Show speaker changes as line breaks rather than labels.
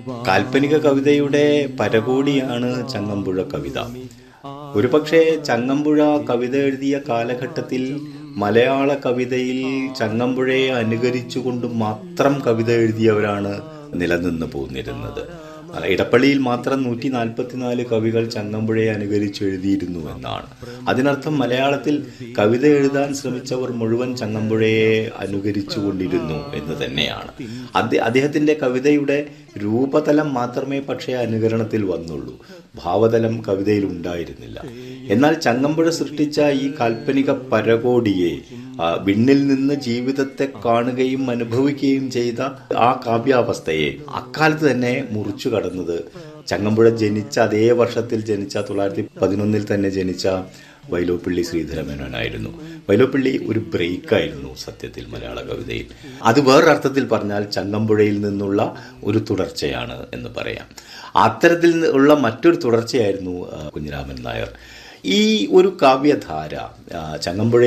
കാൽപ്പനിക കവിതയുടെ പരകോടിയാണ് ചങ്ങമ്പുഴ കവിത ഒരുപക്ഷെ ചങ്ങമ്പുഴ കവിത എഴുതിയ കാലഘട്ടത്തിൽ മലയാള കവിതയിൽ ചങ്ങമ്പുഴയെ അനുകരിച്ചുകൊണ്ട് മാത്രം കവിത എഴുതിയവരാണ് നിലനിന്ന് പോന്നിരുന്നത് അല്ല, ഇടപ്പള്ളിയിൽ മാത്രം നൂറ്റി നാൽപ്പത്തിനാല് കവികൾ ചങ്ങമ്പുഴയെ അനുകരിച്ച് എഴുതിയിരുന്നു എന്നാണ് അതിനർത്ഥം മലയാളത്തിൽ കവിത എഴുതാൻ ശ്രമിച്ചവർ മുഴുവൻ ചങ്ങമ്പുഴയെ അനുകരിച്ചു കൊണ്ടിരുന്നു എന്ന് തന്നെയാണ് അദ്ദേ- അദ്ദേഹത്തിന്റെ കവിതയുടെ രൂപതലം മാത്രമേ പക്ഷേ അനുകരണത്തിൽ വന്നുള്ളൂ ഭാവതലം കവിതയിൽ ഉണ്ടായിരുന്നില്ല എന്നാൽ ചങ്ങമ്പുഴ സൃഷ്ടിച്ച ഈ കാൽപ്പനിക പരകോടിയെ ആ, വിണ്ണിൽ നിന്ന് ജീവിതത്തെ കാണുകയും അനുഭവിക്കുകയും ചെയ്ത ആ കാവ്യാവസ്ഥയെ അക്കാലത്ത് തന്നെ മുറിച്ചു കടന്നത് ചങ്ങമ്പുഴ ജനിച്ച അതേ വർഷത്തിൽ ജനിച്ച തൊള്ളായിരത്തി പതിനൊന്നിൽ തന്നെ ജനിച്ച വൈലോപ്പിള്ളി ശ്രീധരമേനോനായിരുന്നു വൈലോപ്പിള്ളി ഒരു ബ്രേക്കായിരുന്നു സത്യത്തിൽ മലയാള കവിതയിൽ അത് വേറൊരർത്ഥത്തിൽ പറഞ്ഞാൽ ചങ്ങമ്പുഴയിൽ നിന്നുള്ള ഒരു തുടർച്ചയാണ് എന്ന് പറയാം അത്തരത്തിൽ ഉള്ള മറ്റൊരു തുടർച്ചയായിരുന്നു ആ, കുഞ്ഞിരാമൻ നായർ ഈ ഒരു കാവ്യധാര ആ, ചങ്ങമ്പുഴ